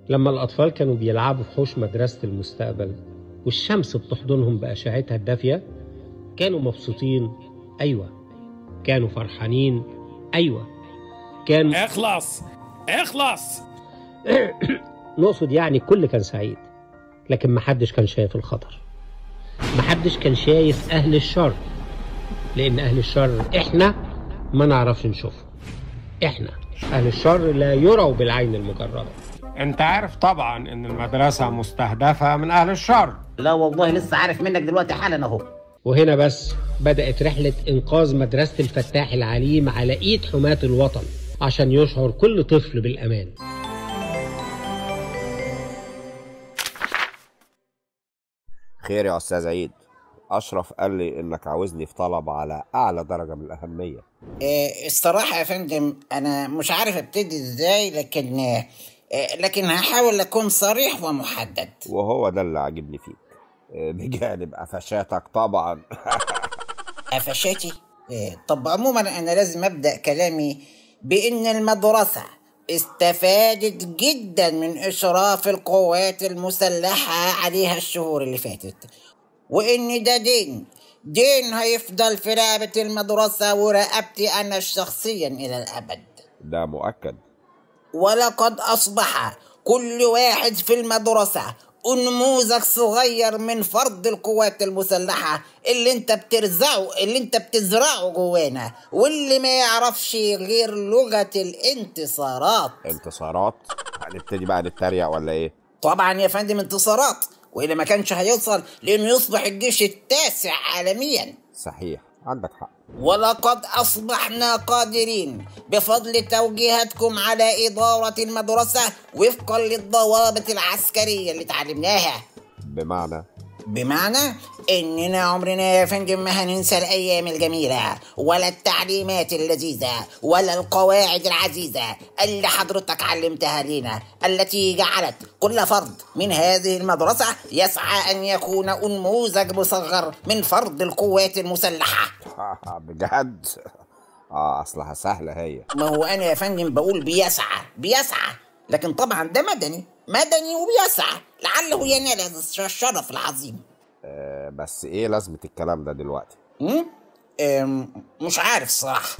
لما الأطفال كانوا بيلعبوا في حوش مدرسة المستقبل والشمس بتحضنهم بأشعتها الدافية كانوا مبسوطين أيوة كانوا فرحانين أيوة كان اخلص اخلص نقصد يعني الكل كان سعيد لكن محدش كان شايف الخطر محدش كان شايف أهل الشر لأن أهل الشر إحنا ما نعرفش نشوفهم إحنا أهل الشر لا يروا بالعين المجردة انت عارف طبعا ان المدرسة مستهدفة من اهل الشر لا والله لسه عارف منك دلوقتي حالا اهو وهنا بس بدأت رحلة إنقاذ مدرسة الفتاح العليم على إيد حماة الوطن عشان يشعر كل طفل بالأمان خير يا استاذ عيد اشرف قال لي انك عاوزني في طلب على اعلى درجه من الاهميه إيه الصراحة يا فندم أنا مش عارف أبتدي إزاي لكن إيه لكن هحاول أكون صريح ومحدد وهو ده اللي عاجبني فيك آه، بجانب قفشاتك طبعا قفشاتي إيه طب عموما أنا لازم أبدأ كلامي بإن المدرسة استفادت جدا من إشراف القوات المسلحة عليها الشهور اللي فاتت وإن ده دين دين هيفضل في رقبة المدرسة ورقبتي أنا شخصيا إلى الأبد ده مؤكد ولقد أصبح كل واحد في المدرسة نموذج صغير من فرد القوات المسلحة اللي انت بترزعه اللي انت بتزرعه جوانا واللي ما يعرفش غير لغة الانتصارات انتصارات هنبتدي بقى نتريق ولا ايه طبعا يا فندم انتصارات وإلا ما كانش هيوصل لأنه يصبح الجيش التاسع عالميا صحيح عندك حق ولقد أصبحنا قادرين بفضل توجيهاتكم على إدارة المدرسة وفقا للضوابط العسكرية اللي تعلمناها بمعنى بمعنى إننا عمرنا يا فندم ما هننسى الأيام الجميلة ولا التعليمات اللذيذة ولا القواعد العزيزة اللي حضرتك علمتها لنا التي جعلت كل فرد من هذه المدرسة يسعى أن يكون نموذج مصغر من فرد القوات المسلحة بجد اه اصلها سهله هي ما هو أنا يا فندم بقول بيسعى بيسعى لكن طبعا ده مدني مدني وبيسعى لعله ينال هذا الشرف العظيم آه بس ايه لازمه الكلام ده دلوقتي م? أم، مش عارف الصراحة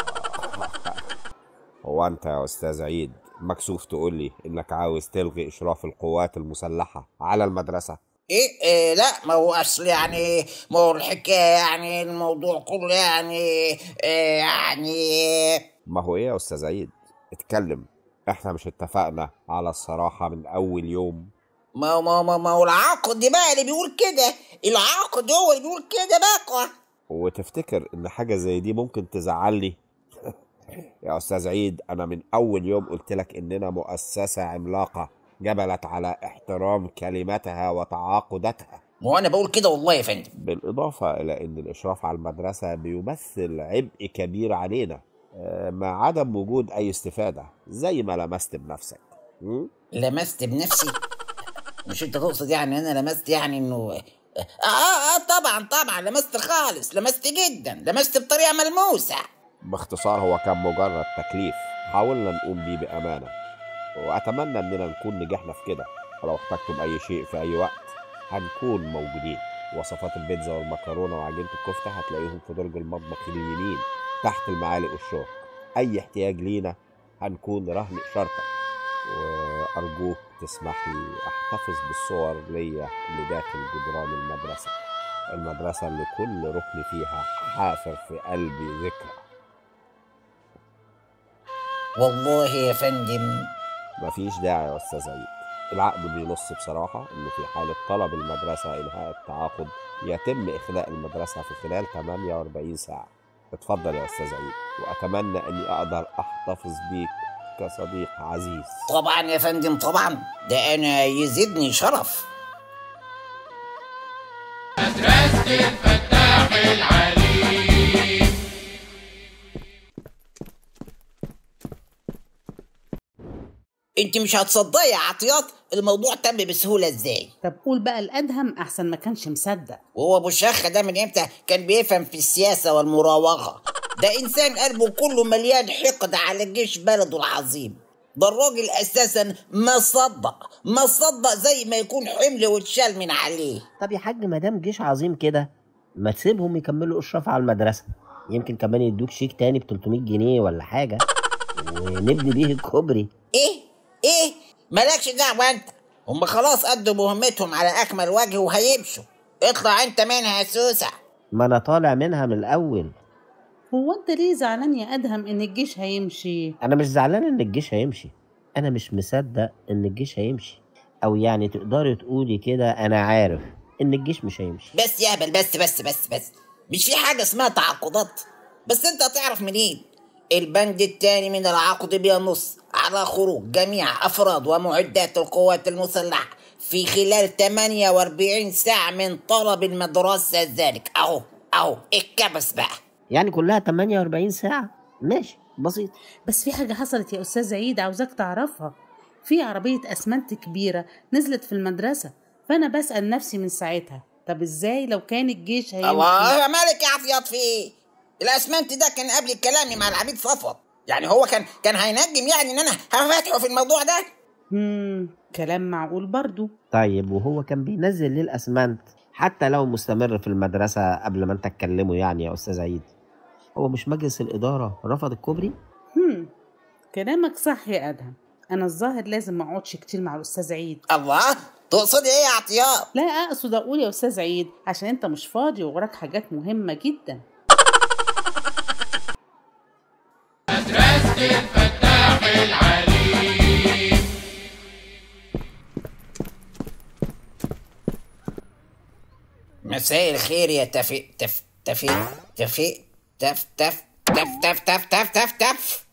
هو انت يا استاذ عيد مكسوف تقول لي انك عاوز تلغي اشراف القوات المسلحه على المدرسه إيه, إيه لا ما هو أصل يعني ما هو الحكاية يعني الموضوع كله يعني إيه يعني ما هو ايه يا استاذ عيد اتكلم احنا مش اتفقنا على الصراحه من اول يوم ما هو ما هو- ما هو- ما هو العقد بقى اللي بيقول كده العقد هو اللي بيقول كده بقى وتفتكر ان حاجه زي دي ممكن تزعلني يا استاذ عيد انا من اول يوم قلت لك اننا مؤسسه عملاقه جبلت على احترام كلماتها وتعاقداتها ما هو أنا بقول كده والله يا فندم بالإضافة إلى أن الإشراف على المدرسة بيمثل عبء كبير علينا آه، مع عدم وجود أي استفادة زي ما لمست بنفسك م? لمست بنفسي مش انت تقصد يعني انا لمست يعني انه اه اه آه، طبعا طبعا لمست خالص لمست جدا لمست بطريقه ملموسه باختصار هو كان مجرد تكليف حاولنا نقوم بيه بأمانة وأتمنى إننا نكون نجحنا في كده ولو احتجتم أي شيء في أي وقت هنكون موجودين وصفات البيتزا والمكرونة وعجينة الكفتة هتلاقيهم في درج المطبخ اليمين تحت المعالق والشوك أي احتياج لينا هنكون رهن إشارتك وأرجوك تسمح لي أحتفظ بالصور ليا اللي داخل جدران المدرسة المدرسة اللي كل ركن فيها حافر في قلبي ذكرى والله يا فندم مفيش داعي يا استاذ عيد العقد بينص بصراحة إنه في حالة طلب المدرسة إنهاء التعاقد يتم إخلاء المدرسة في خلال 48 ساعة اتفضل يا أستاذ عيد وأتمنى أني أقدر أحتفظ بيك كصديق عزيز طبعا يا فندم طبعا ده انا يزيدني شرف انت مش هتصدقي يا عطيات الموضوع تم بسهوله ازاي طب قول بقى الأدهم أحسن ما كانش مصدق وهو ابو الشيخ ده من امتى كان بيفهم في السياسه والمراوغه ده انسان قلبه كله مليان حقد على جيش بلده العظيم ده الراجل اساسا ما صدق ما صدق زي ما يكون حمل واتشال من عليه طب يا حاج ما دام جيش عظيم كده ما تسيبهم يكملوا اشراف على المدرسه يمكن كمان يدوك شيك تاني ب 300 جنيه ولا حاجه ونبني بيه الكوبري ايه ايه مالكش دعوه انت هم خلاص ادوا مهمتهم على اكمل وجه وهيمشوا اطلع انت منها يا سوسه ما انا طالع منها من الاول هو انت ليه زعلان يا ادهم ان الجيش هيمشي انا مش زعلان ان الجيش هيمشي انا مش مصدق ان الجيش هيمشي او يعني تقدري تقولي كده انا عارف ان الجيش مش هيمشي بس يا هبل بس بس بس بس مش في حاجه اسمها تعاقدات بس انت هتعرف منين البند الثاني من العقد بينص على خروج جميع افراد ومعدات القوات المسلحه في خلال 48 ساعه من طلب المدرسه ذلك اهو اهو الكبس بقى يعني كلها 48 ساعه ماشي بسيط بس في حاجة حصلت يا أستاذ عيد عاوزاك تعرفها في عربية أسمنت كبيرة نزلت في المدرسة فأنا بسأل نفسي من ساعتها طب إزاي لو كان الجيش هيمشي الله يا مالك يا عفياط في ايه الاسمنت ده كان قبل كلامي مع العميد صفوت يعني هو كان كان هينجم يعني ان انا هفتحه في الموضوع ده مم. كلام معقول برضو طيب وهو كان بينزل ليه الاسمنت حتى لو مستمر في المدرسه قبل ما انت تكلمه يعني يا استاذ عيد هو مش مجلس الاداره رفض الكوبري هم. كلامك صح يا أدهم أنا الظاهر لازم ما أقعدش كتير مع الأستاذ عيد الله تقصدي ايه يا عطيات لا أقصد أقول يا أستاذ عيد عشان أنت مش فاضي ووراك حاجات مهمة جدا مساء الخير يا تفي تف تفي تفي تف تف تف تف تف تف تف تف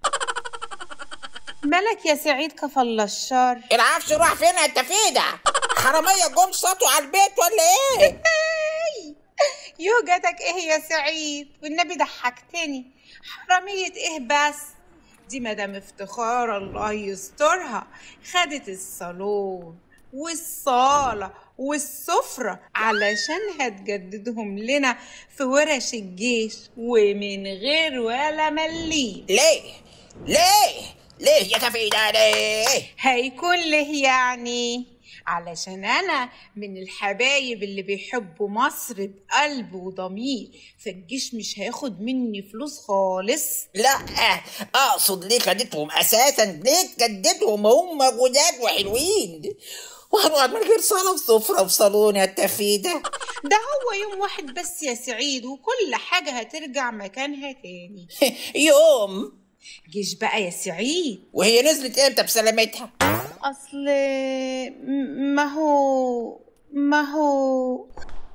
مالك يا سعيد كفى الله الشر العفش راح فين يا تفيدة حرامية جم سطوا على البيت ولا ايه يوجتك ايه يا سعيد والنبي ضحكتني حرامية ايه بس دي مدام افتخار الله يسترها خدت الصالون والصالة والسفرة علشان هتجددهم لنا في ورش الجيش ومن غير ولا مليم ليه ليه ليه يا تفيدة ليه هيكون له يعني علشان انا من الحبايب اللي بيحبوا مصر بقلب وضمير فالجيش مش هياخد مني فلوس خالص لا اقصد ليه خدتهم اساسا ليه تجددهم هم جداد وحلوين وهنقعد من غير صالة وسفرة وصالون يا تفيدة ده هو يوم واحد بس يا سعيد وكل حاجة هترجع مكانها تاني يوم جيش بقى يا سعيد وهي نزلت امتى بسلامتها اصل م- ما هو ما هو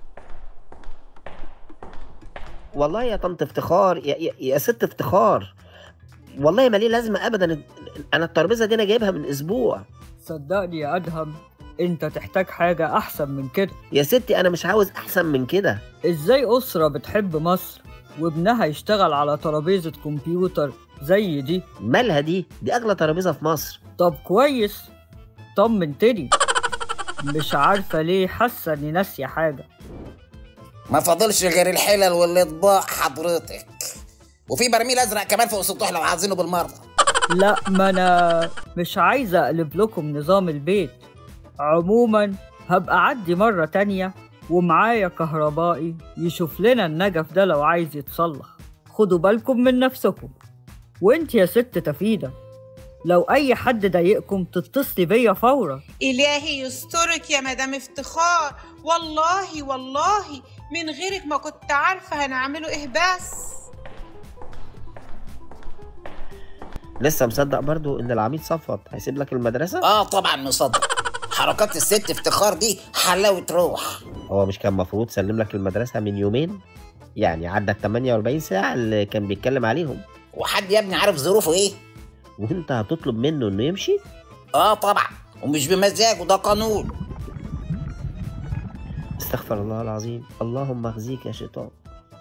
والله يا طنط افتخار يا, يا, يا ست افتخار والله ما ليه لازمه ابدا انا الترابيزه دي انا جايبها من اسبوع صدقني يا أدهم أنت تحتاج حاجة أحسن من كده يا ستي انا مش عاوز احسن من كده إزاي أسرة بتحب مصر وابنها يشتغل على ترابيزة كمبيوتر زي دي مالها دي دي اغلى ترابيزه في مصر طب كويس طمنتني مش عارفة ليه حاسة إني ناسية حاجة ما فاضلش غير الحلل والاطباق حضرتك وفي برميل ازرق كمان فوق السطوح لو عايزينه بالمره لا ما أنا مش عايزة أقلب لكم نظام البيت عموما هبقى أعدي مرة تانية ومعايا كهربائي يشوف لنا النجف ده لو عايز يتصلح خدوا بالكم من نفسكم وانت يا ست تفيدة لو أي حد ضايقكم تتصلي بيا فورا إلهي يسترك يا مدام افتخار والله والله من غيرك ما كنت عارفة هنعمله إيه بس لسه مصدق برضو ان العميد صفوت هيسيب لك المدرسه اه طبعا مصدق حركات الست افتخار دي حلاوة روح هو مش كان مفروض سلم لك المدرسه من يومين يعني عدى ال 48 ساعه اللي كان بيتكلم عليهم وحد يا ابني عارف ظروفه ايه وانت هتطلب منه انه يمشي اه طبعا ومش بمزاجه ده قانون استغفر الله العظيم اللهم اخزيك يا شيطان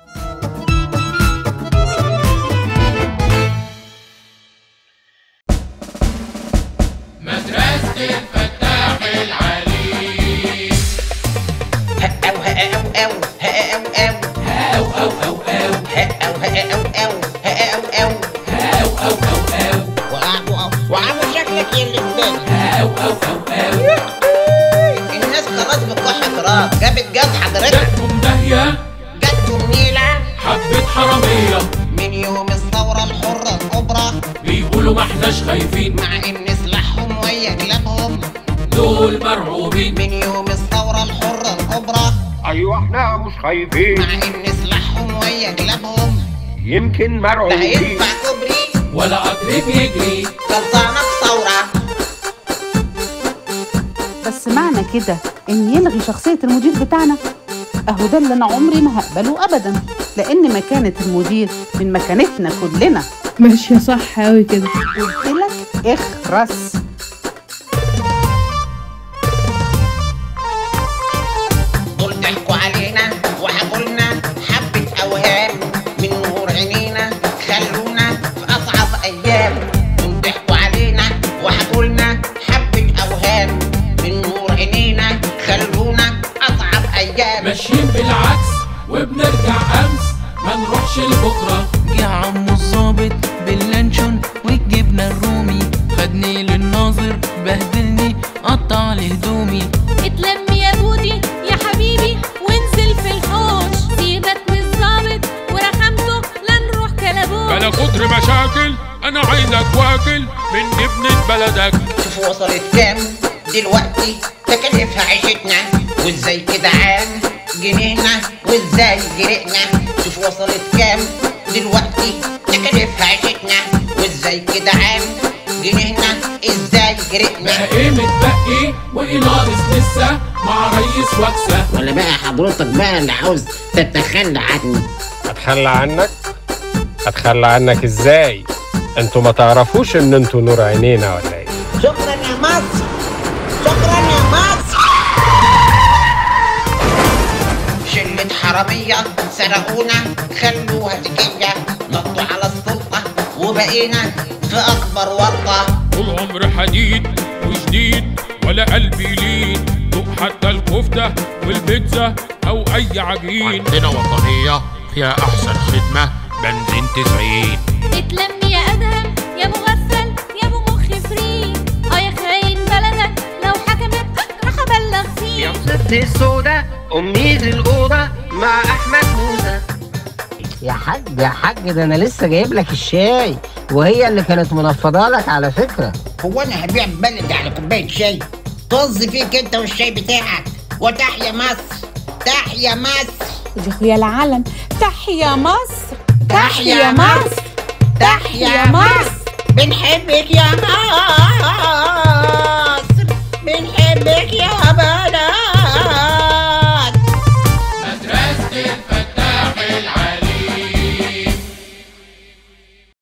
هاو هاو او هاو او هاو او او او هاو هاو او هاو او او هاو او او او وقعوا وقعوا أو أو أو الناس خلاص بتكح تراب جابت جد حضرتك جاتكم داهية جاتكم نيلة حبة حرامية من يوم الثورة الحرة الكبرى بيقولوا ما احناش خايفين مع ان سلاحهم ويا كلابهم دول مرعوبين من يوم الثورة الحرة الكبرى ايوه احنا مش خايفين مع ان سلاحهم ويا كلابهم يمكن ده مرعوبين هينفع كوبري ولا قطر بيجري خلصانة بثورة بس معنى كده ان يلغي شخصية المدير بتاعنا اهو ده اللي انا عمري ما هقبله ابدا لان مكانة المدير من مكانتنا كلنا ماشية صح أوي كده قلت لك اخرس دول ضحكوا علينا وحكولنا حبة أوهام من نور عينينا خلونا في أصعب أيام دول ضحكوا علينا وحكولنا حبة أوهام من نور عينينا خلونا أصعب أيام ماشيين بالعكس وبنرجع أمس ما نروحش لبكرة يا عم الظابط باللانشون والجبنة الرومي خدني للناظر بهدلني قطع لي هدومي اتلم يا بودي يا حبيبي وانزل في الحوش سيبك من الظابط ورخامته لا نروح كلبوش بلا كتر مشاكل أنا عايزك واكل من جبنة بلدك شوفوا وصلت كام دلوقتي تكلفها عيشتنا وازاي كده عام جنينا وازاي جرقنا شوف وصلت كام دلوقتي تكلفها عيشتنا وازاي كده عام جنينا ازاي جرقنا بقى إيه متبقي وإيه ناقص لسه مع ريس وكسة ولا بقى حضرتك بقى اللي عاوز تتخلى عني اتخلى عنك اتخلى عنك ازاي انتوا ما تعرفوش ان انتوا نور عينينا ولا ايه شكرا يا مصر شكرا يا مصر شلة حرامية سرقونا خلوها تكية نطوا على السلطة وبقينا في أكبر ورطة طول عمر حديد وجديد ولا قلبي لين دوق حتى الكفتة والبيتزا أو أي عجين عندنا وطنية فيها أحسن خدمة بنزين 90 اتلم يا ادهم يا مغفل يا ابو مخ فري اه يا خاين بلدك لو حكمت راح ابلغ فيه ست السودة أمي في الأوضة مع أحمد موسى يا حاج يا حاج ده أنا لسه جايب لك الشاي وهي اللي كانت منفضة لك على فكرة هو أنا هبيع بلدي على كوباية شاي طز فيك أنت والشاي بتاعك وتحيا مصر تحيا مصر يا اخويا العالم تحيا مصر تحيا مصر تحيا مصر بنحبك يا مصر